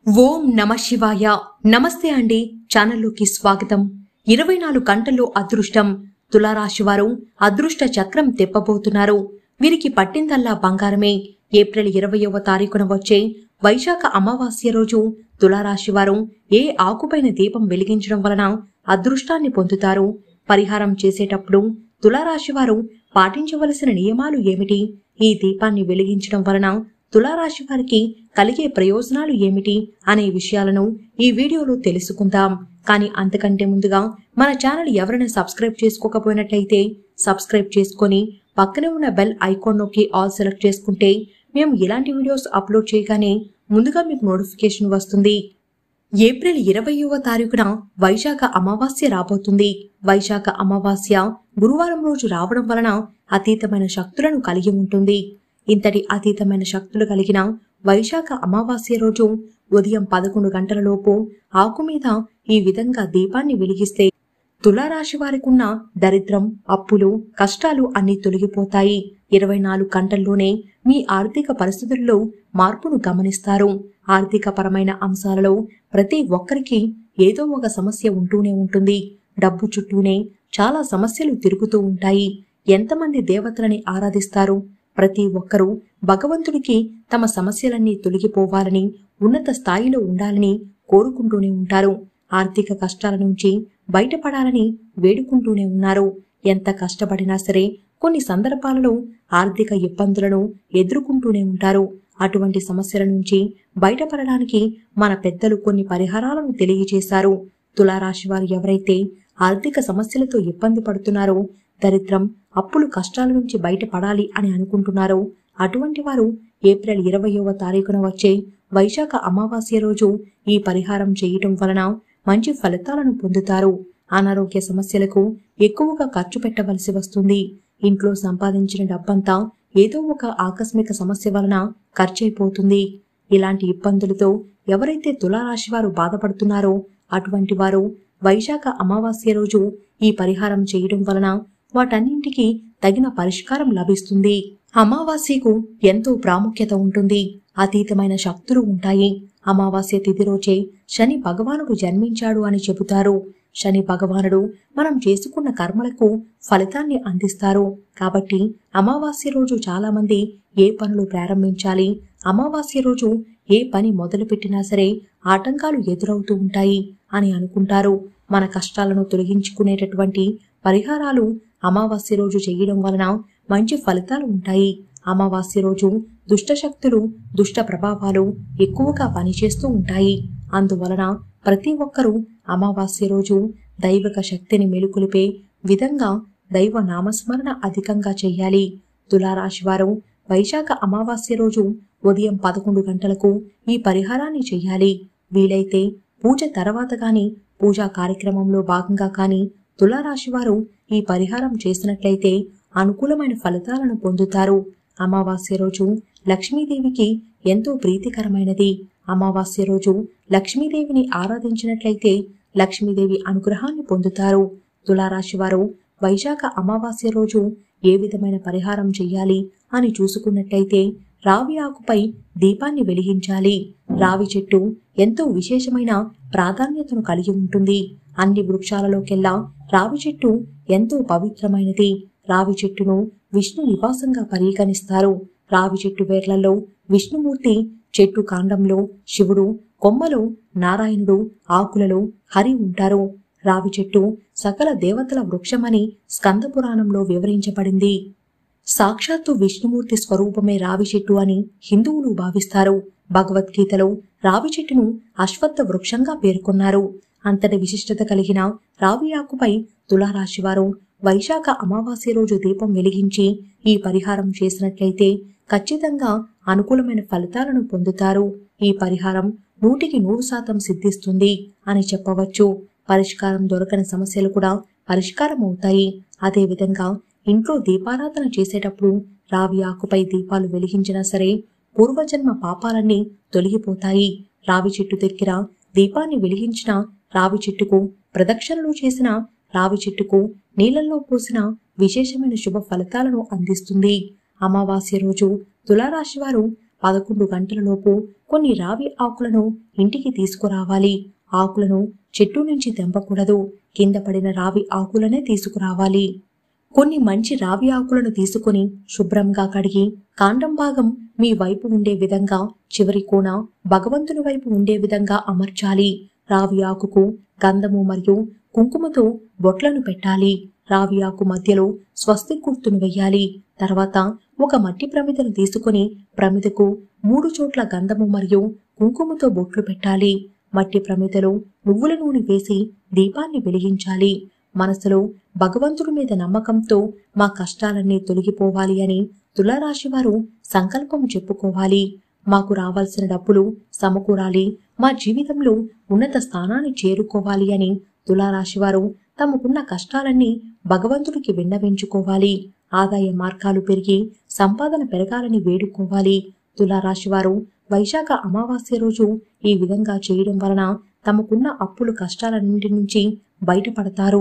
ఓం నమ శివాయ నమస్తే అండి ఛానల్లోకి స్వాగతం ఇరవై నాలుగు గంటల్లో అదృష్టం తులారాశి వారు అదృష్ట చక్రం తెప్పబోతున్నారు వీరికి పట్టిందల్లా బంగారమే ఏప్రిల్ ఇరవయవ తారీఖున వచ్చే వైశాఖ అమావాస్య రోజు తులారాశి వారు ఏ ఆకుపైన దీపం వెలిగించడం వలన అదృష్టాన్ని పొందుతారు పరిహారం చేసేటప్పుడు తులారాశి వారు పాటించవలసిన నియమాలు ఏమిటి ఈ దీపాన్ని వెలిగించడం వలన తులారాశి వారికి కలిగే ప్రయోజనాలు ఏమిటి అనే విషయాలను ఈ వీడియోలో తెలుసుకుందాం కానీ అంతకంటే ముందుగా మన ఛానల్ ఎవరైనా సబ్స్క్రైబ్ చేసుకోకపోయినట్లయితే సబ్స్క్రైబ్ చేసుకొని పక్కనే ఉన్న బెల్ ఐకాన్ నొక్కి ఆల్ సెలెక్ట్ చేసుకుంటే మేము ఇలాంటి వీడియోస్ అప్లోడ్ చేయగానే ముందుగా మీకు నోటిఫికేషన్ వస్తుంది ఏప్రిల్ ఇరవయవ తారీఖున వైశాఖ అమావాస్య రాబోతుంది వైశాఖ అమావాస్య గురువారం రోజు రావడం వలన అతీతమైన శక్తులను కలిగి ఉంటుంది ఇంతటి అతీతమైన శక్తులు కలిగిన వైశాఖ అమావాస్య రోజు ఉదయం పదకొండు గంటలలోపు ఆకు మీద ఈ విధంగా దీపాన్ని వెలిగిస్తే తులారాశి వారికున్న దరిద్రం అప్పులు కష్టాలు అన్నీ తొలగిపోతాయి ఇరవై నాలుగు గంటల్లోనే మీ ఆర్థిక పరిస్థితుల్లో మార్పును గమనిస్తారు ఆర్థిక పరమైన అంశాలలో ప్రతి ఒక్కరికి ఏదో ఒక సమస్య ఉంటూనే ఉంటుంది డబ్బు చుట్టూనే చాలా సమస్యలు తిరుగుతూ ఉంటాయి ఎంతమంది దేవతలని ఆరాధిస్తారు ప్రతి ఒక్కరూ భగవంతుడికి తమ సమస్యలన్నీ తొలగిపోవాలని ఉన్నత స్థాయిలో ఉండాలని కోరుకుంటూనే ఉంటారు ఆర్థిక కష్టాల నుంచి బయటపడాలని వేడుకుంటూనే ఉన్నారు ఎంత కష్టపడినా సరే కొన్ని సందర్భాలలో ఆర్థిక ఇబ్బందులను ఎదుర్కొంటూనే ఉంటారు అటువంటి సమస్యల నుంచి బయటపడడానికి మన పెద్దలు కొన్ని పరిహారాలను తెలియజేశారు తులారాశి వారు ఎవరైతే ఆర్థిక సమస్యలతో ఇబ్బంది పడుతున్నారో దరిద్రం అప్పులు కష్టాల నుంచి బయటపడాలి అని అనుకుంటున్నారో అటువంటి వారు ఏప్రిల్ ఇరవయవ తారీఖున వచ్చే వైశాఖ అమావాస్య రోజు ఈ పరిహారం చేయటం వలన మంచి ఫలితాలను పొందుతారు అనారోగ్య సమస్యలకు ఎక్కువగా ఖర్చు పెట్టవలసి వస్తుంది ఇంట్లో సంపాదించిన డబ్బంతా ఏదో ఒక ఆకస్మిక సమస్య వలన ఖర్చయిపోతుంది ఇలాంటి ఇబ్బందులతో ఎవరైతే తులారాశి వారు బాధపడుతున్నారో అటువంటి వారు వైశాఖ అమావాస్య రోజు ఈ పరిహారం చేయడం వలన వాటన్నింటికి తగిన పరిష్కారం లభిస్తుంది అమావాస్యకు ఎంతో ప్రాముఖ్యత ఉంటుంది అతీతమైన శక్తులు ఉంటాయి అమావాస్య తిథి రోజే శని భగవానుడు జన్మించాడు అని చెబుతారు శని భగవానుడు మనం చేసుకున్న కర్మలకు ఫలితాన్ని అందిస్తారు కాబట్టి అమావాస్య రోజు చాలా మంది ఏ పనులు ప్రారంభించాలి అమావాస్య రోజు ఏ పని మొదలుపెట్టినా సరే ఆటంకాలు ఎదురవుతూ ఉంటాయి అని అనుకుంటారు మన కష్టాలను తొలగించుకునేటటువంటి పరిహారాలు అమావాస్య రోజు చేయడం వలన మంచి ఫలితాలు ఉంటాయి అమావాస్య రోజు దుష్ట శక్తులు దుష్ట ప్రభావాలు ఎక్కువగా పనిచేస్తూ ఉంటాయి అందువలన ప్రతి ఒక్కరూ అమావాస్య రోజు దైవిక శక్తిని మెలుకొలిపే విధంగా దైవ నామస్మరణ అధికంగా చెయ్యాలి తులారాశి వారు వైశాఖ అమావాస్య రోజు ఉదయం పదకొండు గంటలకు ఈ పరిహారాన్ని చెయ్యాలి వీలైతే పూజ తర్వాత గాని పూజా కార్యక్రమంలో భాగంగా కాని తులారాశి వారు ఈ పరిహారం చేసినట్లయితే అనుకూలమైన ఫలితాలను పొందుతారు అమావాస్య రోజు లక్ష్మీదేవికి ఎంతో ప్రీతికరమైనది అమావాస్య రోజు లక్ష్మీదేవిని ఆరాధించినట్లయితే లక్ష్మీదేవి అనుగ్రహాన్ని పొందుతారు తులారాశి వారు వైశాఖ అమావాస్య రోజు ఏ విధమైన పరిహారం చెయ్యాలి అని చూసుకున్నట్లయితే రావి ఆకుపై దీపాన్ని వెలిగించాలి రావి చెట్టు ఎంతో విశేషమైన ప్రాధాన్యతను కలిగి ఉంటుంది అన్ని వృక్షాలలోకెల్లా రావి చెట్టు ఎంతో పవిత్రమైనది రావి చెట్టును విష్ణు నివాసంగా పరిగణిస్తారు రావి చెట్టు వేర్లలో విష్ణుమూర్తి చెట్టు కాండంలో శివుడు కొమ్మలో నారాయణుడు ఆకులలో హరి ఉంటారు రావి చెట్టు సకల దేవతల వృక్షమని స్కందపురాణంలో వివరించబడింది సాక్షాత్తు విష్ణుమూర్తి స్వరూపమే రావి చెట్టు అని హిందువులు భావిస్తారు భగవద్గీతలో రావి చెట్టును అశ్వత్థ వృక్షంగా పేర్కొన్నారు అంతటి విశిష్టత కలిగిన రావి ఆకుపై తులారాశివారు వైశాఖ అమావాస్య రోజు దీపం వెలిగించి ఈ పరిహారం చేసినట్లయితే ఖచ్చితంగా అనుకూలమైన ఫలితాలను పొందుతారు ఈ పరిహారం నూటికి నూరు శాతం సిద్ధిస్తుంది అని చెప్పవచ్చు పరిష్కారం దొరకని సమస్యలు కూడా పరిష్కారం అవుతాయి అదేవిధంగా ఇంట్లో దీపారాధన చేసేటప్పుడు రావి ఆకుపై దీపాలు వెలిగించినా సరే పూర్వజన్మ పాపాలన్నీ తొలగిపోతాయి రావి చెట్టు దగ్గర దీపాన్ని వెలిగించిన రావి చెట్టుకు ప్రదక్షిణలు చేసిన రావి చెట్టుకు నీళ్లలో పోసిన విశేషమైన శుభ ఫలితాలను అందిస్తుంది అమావాస్య రోజు తులారాశి వారు పదకొండు గంటలలోపు కొన్ని రావి ఆకులను ఇంటికి తీసుకురావాలి ఆకులను చెట్టు నుంచి తెంపకూడదు కింద పడిన రావి ఆకులనే తీసుకురావాలి కొన్ని మంచి రావి ఆకులను తీసుకొని శుభ్రంగా కడిగి కాండం భాగం మీ వైపు ఉండే విధంగా చివరి కోణ భగవంతుని వైపు ఉండే విధంగా అమర్చాలి రావి ఆకుకు గంధము మరియు కుంకుమతో బొట్లను పెట్టాలి రావి ఆకు మధ్యలో స్వస్తి గుర్తును వెయ్యాలి తర్వాత ఒక మట్టి ప్రమిదను తీసుకొని ప్రమిదకు మూడు చోట్ల గంధము మరియు కుంకుమతో బొట్లు పెట్టాలి మట్టి ప్రమిదలో నువ్వుల నూనె వేసి దీపాన్ని వెలిగించాలి మనసులో భగవంతుడి మీద నమ్మకంతో మా కష్టాలన్నీ తొలగిపోవాలి అని తులారాశి వారు సంకల్పం చెప్పుకోవాలి మాకు రావాల్సిన డబ్బులు సమకూరాలి మా జీవితంలో ఉన్నత స్థానాన్ని చేరుకోవాలి అని తులారాశి వారు తమకున్న కష్టాలన్నీ భగవంతుడికి విన్నవించుకోవాలి ఆదాయ మార్గాలు పెరిగి సంపాదన పెరగాలని వేడుకోవాలి తులారాశి వారు వైశాఖ అమావాస్య రోజు ఈ విధంగా చేయడం వలన తమకున్న అప్పులు కష్టాలన్నింటి నుంచి బయటపడతారు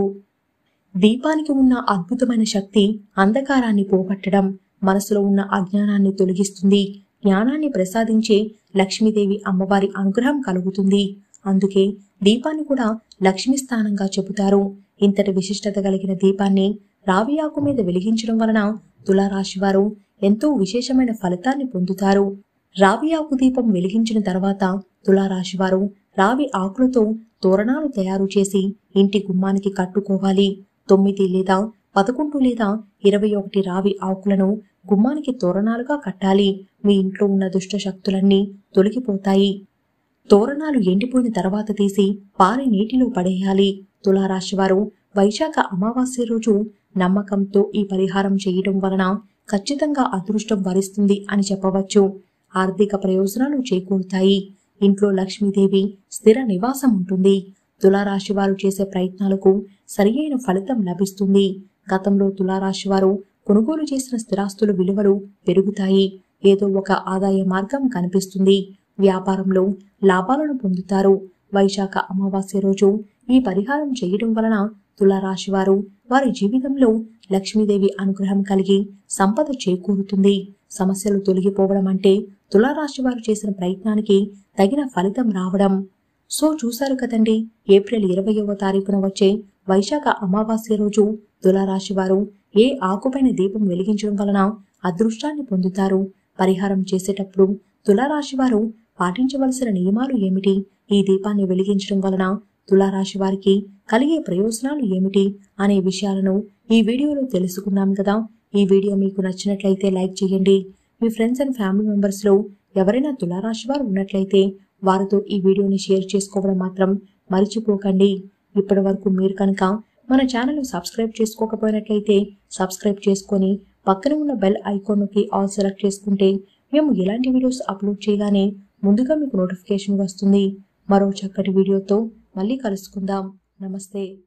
దీపానికి ఉన్న అద్భుతమైన శక్తి అంధకారాన్ని పోగొట్టడం మనసులో ఉన్న అజ్ఞానాన్ని తొలగిస్తుంది జ్ఞానాన్ని ప్రసాదించే లక్ష్మీదేవి అమ్మవారి అనుగ్రహం కలుగుతుంది అందుకే దీపాన్ని కూడా లక్ష్మీ స్థానంగా చెబుతారు ఇంతటి విశిష్టత కలిగిన దీపాన్ని రావి ఆకు మీద వెలిగించడం వలన తులారాశి వారు ఎంతో విశేషమైన ఫలితాన్ని పొందుతారు రావి ఆకు దీపం వెలిగించిన తర్వాత తులారాశి వారు రావి ఆకులతో తోరణాలు తయారు చేసి ఇంటి గుమ్మానికి కట్టుకోవాలి తొమ్మిది లేదా పదకొండు లేదా ఇరవై ఒకటి రావి ఆకులను గుమ్మానికి తోరణాలుగా కట్టాలి మీ ఇంట్లో ఉన్న దుష్ట శక్తులన్నీ తొలగిపోతాయి తోరణాలు ఎండిపోయిన తర్వాత తీసి పారి నీటిలో పడేయాలి తులారాశి వారు వైశాఖ అమావాస్య రోజు నమ్మకంతో ఈ పరిహారం చేయడం వలన ఖచ్చితంగా అదృష్టం వరిస్తుంది అని చెప్పవచ్చు ఆర్థిక ప్రయోజనాలు చేకూరుతాయి ఇంట్లో లక్ష్మీదేవి స్థిర నివాసం ఉంటుంది తులారాశి వారు చేసే ప్రయత్నాలకు సరియైన ఫలితం లభిస్తుంది గతంలో తులారాశి వారు కొనుగోలు చేసిన స్థిరాస్తుల విలువలు పెరుగుతాయి ఏదో ఒక ఆదాయ మార్గం కనిపిస్తుంది వ్యాపారంలో లాభాలను పొందుతారు వైశాఖ అమావాస్య రోజు ఈ పరిహారం చేయడం వలన తులారాశి వారు వారి జీవితంలో లక్ష్మీదేవి అనుగ్రహం కలిగి సంపద చేకూరుతుంది సమస్యలు తొలగిపోవడం అంటే తులారాశి వారు చేసిన ప్రయత్నానికి తగిన ఫలితం రావడం సో చూశారు కదండి ఏప్రిల్ ఇరవయవ తారీఖున వచ్చే వైశాఖ అమావాస్య రోజు తులారాశి వారు ఏ ఆకుపైన దీపం వెలిగించడం వలన అదృష్టాన్ని పొందుతారు పరిహారం చేసేటప్పుడు తులారాశి వారు పాటించవలసిన నియమాలు ఏమిటి ఈ దీపాన్ని వెలిగించడం వలన తులారాశి వారికి కలిగే ప్రయోజనాలు ఏమిటి అనే విషయాలను ఈ వీడియోలో తెలుసుకున్నాం కదా ఈ వీడియో మీకు నచ్చినట్లయితే లైక్ చేయండి మీ ఫ్రెండ్స్ అండ్ ఫ్యామిలీ మెంబర్స్ లో ఎవరైనా తులారాశి వారు ఉన్నట్లయితే వారితో ఈ వీడియోని షేర్ చేసుకోవడం మాత్రం మర్చిపోకండి ఇప్పటి వరకు మీరు కనుక మన ఛానల్ సబ్స్క్రైబ్ చేసుకోకపోయినట్లయితే సబ్స్క్రైబ్ చేసుకొని పక్కన ఉన్న బెల్ ఐకాన్ నొక్కి ఆల్ సెలెక్ట్ చేసుకుంటే మేము ఎలాంటి వీడియోస్ అప్లోడ్ చేయగానే ముందుగా మీకు నోటిఫికేషన్ వస్తుంది మరో చక్కటి వీడియోతో మళ్ళీ కలుసుకుందాం నమస్తే